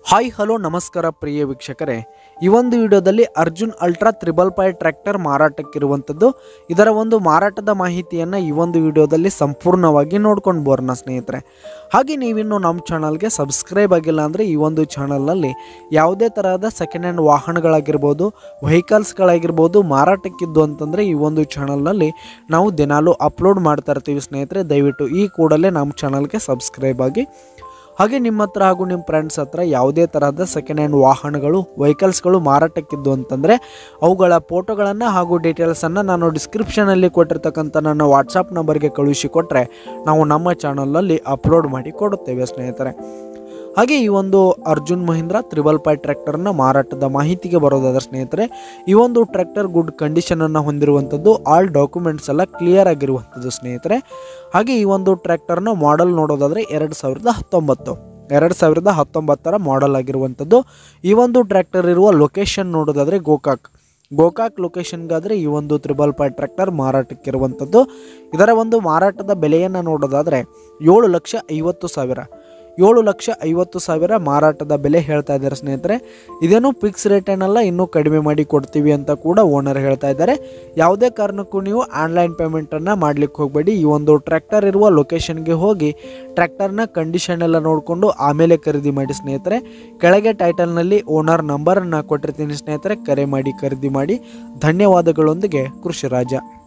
hi hello ನಮಸ್ಕಾರ ಪ್ರಿಯ ವೀಕ್ಷಕರೇ ಈ ಒಂದು ವಿಡಿಯೋದಲ್ಲಿ Arjun ultra triple five tractor ಮಾರಾಟಕ್ಕಿರುವಂಥದ್ದು ಇದರ ಒಂದು ಮಾರಾಟದ ಮಾಹಿತಿಯನ್ನು ಈ ಒಂದು ವಿಡಿಯೋದಲ್ಲಿ ಸಂಪೂರ್ಣವಾಗಿ ನೋಡ್ಕೊಂಡು ಬೋರ್ನ ಸ್ನೇಹಿತರೆ ಹಾಗೆ ನೀವಿನ್ನು ನಮ್ಮ ಚಾನಲ್ಗೆ ಸಬ್ಸ್ಕ್ರೈಬ್ ಆಗಿಲ್ಲ ಅಂದರೆ ಈ ಒಂದು ಚಾನಲ್ನಲ್ಲಿ ಯಾವುದೇ ತರಹದ ಸೆಕೆಂಡ್ ಹ್ಯಾಂಡ್ ವಾಹನಗಳಾಗಿರ್ಬೋದು ವೆಹಿಕಲ್ಸ್ಗಳಾಗಿರ್ಬೋದು ಮಾರಾಟಕ್ಕಿದ್ದು ಅಂತಂದರೆ ಈ ಒಂದು ಚಾನಲ್ನಲ್ಲಿ ನಾವು ದಿನಾಲೂ ಅಪ್ಲೋಡ್ ಮಾಡ್ತಾ ಇರ್ತೀವಿ ಸ್ನೇಹಿತರೆ ದಯವಿಟ್ಟು ಈ ಕೂಡಲೇ ನಮ್ಮ ಚಾನಲ್ಗೆ ಸಬ್ಸ್ಕ್ರೈಬ್ ಆಗಿ ಹಾಗೆ ನಿಮ್ಮ ಹತ್ರ ಹಾಗೂ ನಿಮ್ಮ ಫ್ರೆಂಡ್ಸ್ ಹತ್ರ ಯಾವುದೇ ತರಹದ ಸೆಕೆಂಡ್ ಹ್ಯಾಂಡ್ ವಾಹನಗಳು ವೆಹಿಕಲ್ಸ್ಗಳು ಮಾರಾಟಕ್ಕಿದ್ದು ಅಂತಂದರೆ ಅವುಗಳ ಫೋಟೋಗಳನ್ನು ಹಾಗೂ ಡೀಟೇಲ್ಸನ್ನು ನಾನು ಡಿಸ್ಕ್ರಿಪ್ಷನಲ್ಲಿ ಕೊಟ್ಟಿರ್ತಕ್ಕಂಥ ನನ್ನ ವಾಟ್ಸಪ್ ನಂಬರ್ಗೆ ಕಳುಹಿಸಿ ಕೊಟ್ಟರೆ ನಾವು ನಮ್ಮ ಚಾನಲಲ್ಲಿ ಅಪ್ಲೋಡ್ ಮಾಡಿ ಕೊಡುತ್ತೇವೆ ಸ್ನೇಹಿತರೆ ಹಾಗೆ ಈ ಒಂದು ಅರ್ಜುನ್ ಮಹೀಂದ್ರ ತ್ರಿಬಲ್ ಫೈ ಟ್ರ್ಯಾಕ್ಟರ್ನ ಮಾರಾಟದ ಮಾಹಿತಿಗೆ ಬರೋದಾದ್ರೆ ಸ್ನೇಹಿತರೆ ಈ ಒಂದು ಟ್ರ್ಯಾಕ್ಟರ್ ಗುಡ್ ಕಂಡೀಷನನ್ನು ಹೊಂದಿರುವಂಥದ್ದು ಆಲ್ ಡಾಕ್ಯುಮೆಂಟ್ಸ್ ಎಲ್ಲ ಕ್ಲಿಯರ್ ಆಗಿರುವಂಥದ್ದು ಸ್ನೇಹಿತರೆ ಹಾಗೆ ಈ ಒಂದು ಟ್ರ್ಯಾಕ್ಟರ್ನ ಮಾಡೆಲ್ ನೋಡೋದಾದರೆ ಎರಡು ಸಾವಿರದ ಹತ್ತೊಂಬತ್ತು ಎರಡು ಸಾವಿರದ ಹತ್ತೊಂಬತ್ತರ ಮಾಡೆಲ್ ಆಗಿರುವಂಥದ್ದು ಈ ಒಂದು ಟ್ರ್ಯಾಕ್ಟರ್ ಇರುವ ಲೊಕೇಶನ್ ನೋಡೋದಾದರೆ ಗೋಕಾಕ್ ಗೋಕಾಕ್ ಲೊಕೇಶನ್ಗಾದರೆ ಈ ಒಂದು ತ್ರಿಬಲ್ ಫೈ ಟ್ರ್ಯಾಕ್ಟರ್ ಮಾರಾಟಕ್ಕಿರುವಂಥದ್ದು ಇದರ ಒಂದು ಮಾರಾಟದ ಬೆಲೆಯನ್ನು ನೋಡೋದಾದರೆ ಏಳು ಲಕ್ಷ ಐವತ್ತು ಸಾವಿರ ಏಳು ಲಕ್ಷ ಐವತ್ತು ಸಾವಿರ ಮಾರಾಟದ ಬೆಲೆ ಹೇಳ್ತಾ ಇದ್ದಾರೆ ಸ್ನೇಹಿತರೆ ಇದೇನು ಫಿಕ್ಸ್ ರೇಟ್ ಏನಲ್ಲ ಇನ್ನೂ ಕಡಿಮೆ ಮಾಡಿ ಕೊಡ್ತೀವಿ ಅಂತ ಕೂಡ ಓನರ್ ಹೇಳ್ತಾ ಇದ್ದಾರೆ ಯಾವುದೇ ಕಾರಣಕ್ಕೂ ನೀವು ಆನ್ಲೈನ್ ಪೇಮೆಂಟನ್ನು ಮಾಡ್ಲಿಕ್ಕೆ ಹೋಗಬೇಡಿ ಈ ಒಂದು ಟ್ರ್ಯಾಕ್ಟರ್ ಇರುವ ಲೊಕೇಶನ್ಗೆ ಹೋಗಿ ಟ್ರ್ಯಾಕ್ಟರ್ನ ಕಂಡೀಷನ್ ಎಲ್ಲ ನೋಡಿಕೊಂಡು ಆಮೇಲೆ ಖರೀದಿ ಮಾಡಿ ಸ್ನೇಹಿತರೆ ಕೆಳಗೆ ಟೈಟಲ್ನಲ್ಲಿ ಓನರ್ ನಂಬರನ್ನು ಕೊಟ್ಟಿರ್ತೀನಿ ಸ್ನೇಹಿತರೆ ಕರೆ ಮಾಡಿ ಖರೀದಿ ಮಾಡಿ ಧನ್ಯವಾದಗಳೊಂದಿಗೆ ಕೃಷಿ ರಾಜ